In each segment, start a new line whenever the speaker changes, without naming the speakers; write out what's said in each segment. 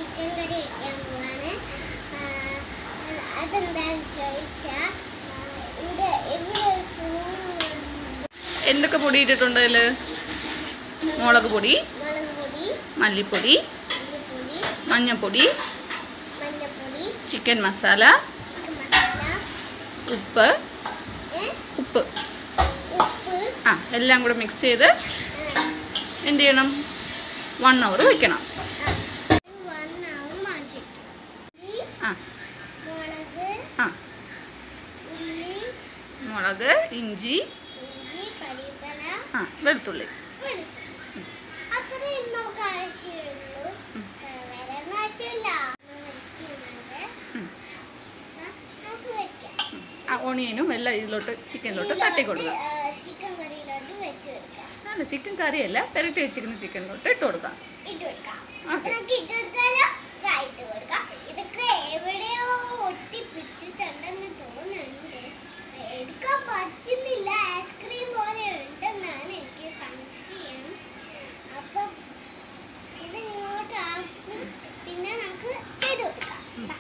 Chicken കറി വെക്കാൻ പോവാണ് ആ, അതെന്താണെന്ന് ചോദിച്ചാൽ ഇവിടെ ഇവിടെ ഒരു ഫോൺ
എന്തൊക്കെ പൊടി ഇട്ടിട്ടുണ്ട് അതിൽ മുളക് പൊടി
മുളക് പൊടി
മല്ലിപ്പൊടി
മല്ലിപ്പൊടി
മഞ്ഞൾപ്പൊടി
മഞ്ഞൾപ്പൊടി
ചിക്കൻ മസാല
ചിക്കൻ മസാല
ഉപ്പ്
ഏ,
ഉപ്പ്
ഉപ്പ്
ആ എല്ലാം കൂടെ മിക്സ് ചെയ്ത് എന്ത് ചെയ്യണം വൺ അവർ വെക്കണം
വണ്ണാവും മാറ്റിട്ടു ഈ
ആ
മുളക്
ആ
ഉള്ളി
മുളക് ഇഞ്ചി
ഇഞ്ചി കരിവേപ്പില
ആ വെളുത്തുള്ളി
വെളുത്തുള്ളി അത്രയും നമുക്ക് ആവശ്യമുള്ളൂ ഏ, വേറെ ഒന്നും ആവശ്യമില്ല വെക്കുന്നത്
ഉം.
ആ, നമുക്ക് വെക്കാം
ആ ഓണിയനും എല്ലാം ഇതിലോട്ട് ചിക്കനിലോട്ട് തട്ടി കൊടുക്കുക
ചിക്കൻ കറിയിലോട്ട് വെച്ച് കൊടുക്കാം
അല്ല ചിക്കൻ കറിയല്ല പെരട്ടി വെച്ചിരിക്കുന്ന ചിക്കനിലോട്ട് ഇട്ട് കൊടുക്കാം
ഇട്ട് കൊടുക്കാം
ഓക്കെ
നമുക്ക് ഇട്ട് കൊടുത്താലോ ദാ ഇട്ട് കൊടുക്കാം ഇതൊക്കെ എവിടെയോ ഒട്ടി പിടിച്ചിട്ടുണ്ടെന്ന് തോന്നുന്നുണ്ട് എടുക്കാൻ പറ്റുന്നില്ല ഐസ്ക്രീം പോലെ ഉണ്ടെന്നാണ് എനിക്ക് സംശയം അപ്പം ഇത് ഇങ്ങോട്ട് ആക്കും പിന്നെ നമുക്ക് ചെയ്ത് കൊടുക്കാം ദാ.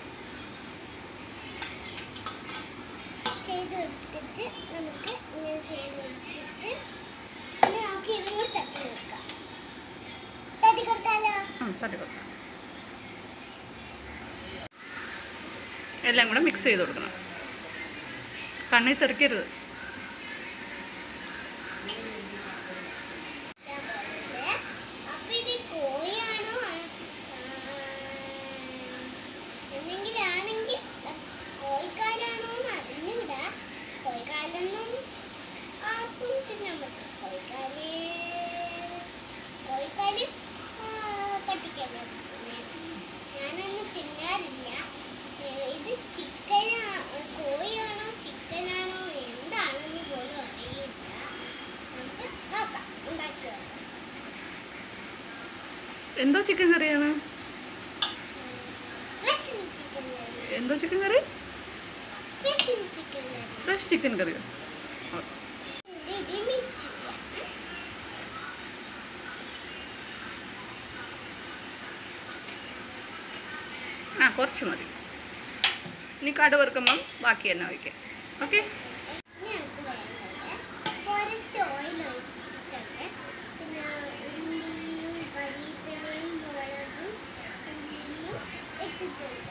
ചെയ്ത് കൊടുത്തിട്ട് നമുക്ക് ഇങ്ങനെ ചെയ്ത് കൊടുത്തിട്ട് പിന്നെ നമുക്ക് ഇതും കൂടി തട്ടി കൊടുക്കാം തട്ടി കൊടുത്താലോ
ആ തട്ടി കൊടുക്കാം എല്ലാം കൂടെ മിക്സ് ചെയ്ത് കൊടുക്കണം കണ്ണിൽ തെറിക്കരുത്
അപ്പൊ ഇത് കോഴിയാണോ എന്തെങ്കിലും ആണെങ്കിൽ കോഴിക്കാലാണോ എന്ന് അറിഞ്ഞൂടാ കോഴിക്കാലൊന്നും ആർക്കും തിന്നാൻ പറ്റും കോഴിക്കാല് കോഴിക്കാല് പട്ടിക്കാൻ പിന്നെ ഞാനൊന്നും തിന്നാറില്ല ഏ, ഇത് ചിക്കനാ കോഴിയാണോ ചിക്കനാണോ എന്താണെന്ന് പോലും അറിയില്ല നമുക്ക് നോക്കാം ഉണ്ടാക്കി നോക്കാം
എന്തോ ചിക്കൻ കറിയാണ്
Special chicken curry.
എന്തോ chicken curry
Special chicken curry.
Fresh chicken കറിയോ
ഇത് mix ചെയ്യാം.
ആ കുറച്ച് മതി ഇനി കടു വറുക്കുമ്പം ബാക്കി തന്നെ വയ്ക്കാം ഓക്കെ
ഇനി നമുക്ക് വേണ്ടത് കുറച്ച് oil ഒഴിച്ചിട്ടുണ്ട്. പിന്നെ ഉള്ളിയും കരിവേപ്പിലയും മുളകും ഉള്ളിയും ഇട്ടിട്ടുണ്ട്.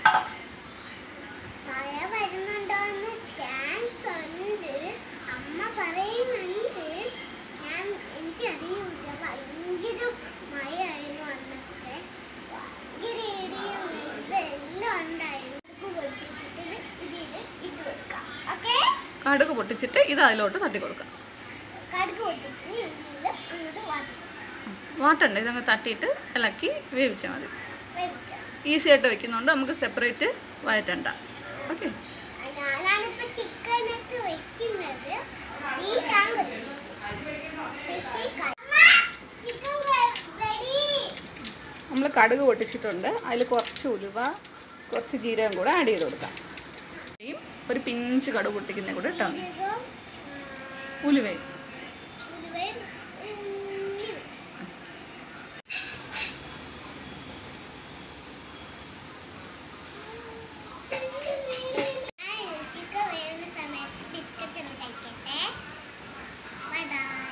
മഴ വരുന്നുണ്ടോന്ന് ചാൻസ് ഉണ്ട് അമ്മ പറയുന്നുണ്ട് ഞാൻ എനിക്കറിയില്ല ഭയങ്കര മഴയായിരുന്നു അന്നൊക്കെ ഭയങ്കര ഇടിയും ഇതെല്ലാം ഉണ്ടായിരുന്നു ഉപ്പ് പൊട്ടിച്ചിട്ട് ഇത് ഇതിൽ ഇട്ട് കൊടുക്കാം ഓക്കെ
കടുക് പൊട്ടിച്ചിട്ട് ഇത് അതിലോട്ട് തട്ടി കൊടുക്കാം
കടുക് പൊട്ടിച്ച് ഇതിൽ അങ്ങോട്ട് വാട്ടി
വാട്ടണ്ട ഇതങ്ങ് തട്ടിയിട്ട് ഇളക്കി വേവിച്ചാൽ മതി
വെക്കാം
ഈസി ആയിട്ട് വെക്കുന്നതുകൊണ്ട് നമുക്ക് സെപ്പറേറ്റ് വയറ്റണ്ട ഓക്കെ
ഞാനാണിപ്പോ ചിക്കനൊക്കെ വെക്കുന്നത് ഈ താങ്കത്തി ചിക്കൻ റെഡി
നമ്മൾ കടുക് പൊട്ടിച്ചിട്ടുണ്ട് അതിൽ കുറച്ച് ഉലുവ കുറച്ച് ജീരകം കൂടെ ആഡ് ചെയ്ത് കൊടുക്കാം ഈ ഒരു പിഞ്ച് കടുക് പൊട്ടിക്കുന്ന കൂടെ ഇട്ടാൽ മതി
ഇതും
ഉലുവയും
ഉലുവയും ഉള്ളിയും. ഞാൻ ചിക്കൻ വേവുന്ന സമയത്ത് ബിസ്ക്കറ്റ് ഒന്ന് കഴിക്കട്ടെ ബൈ ബൈ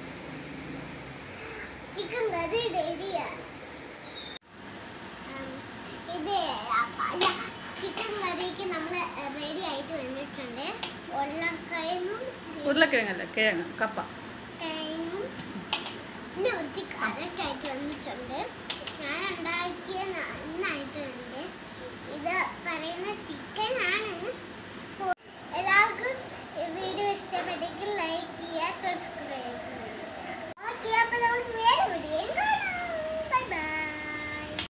ചിക്കൻ കറി റെഡിയാണ് ഇത് അല്ല ചിക്കൻ കറിക്ക് നമ്മൾ റെഡി ആയിട്ട് വന്നിട്ടുണ്ട് ഉരുളക്കിഴങ്ങും
ഉരുളക്കിഴങ്ങല്ല കിഴങ്ങ് കപ്പ
കിഴങ്ങും ഇല്ല ഒത്തി കരറ്റ്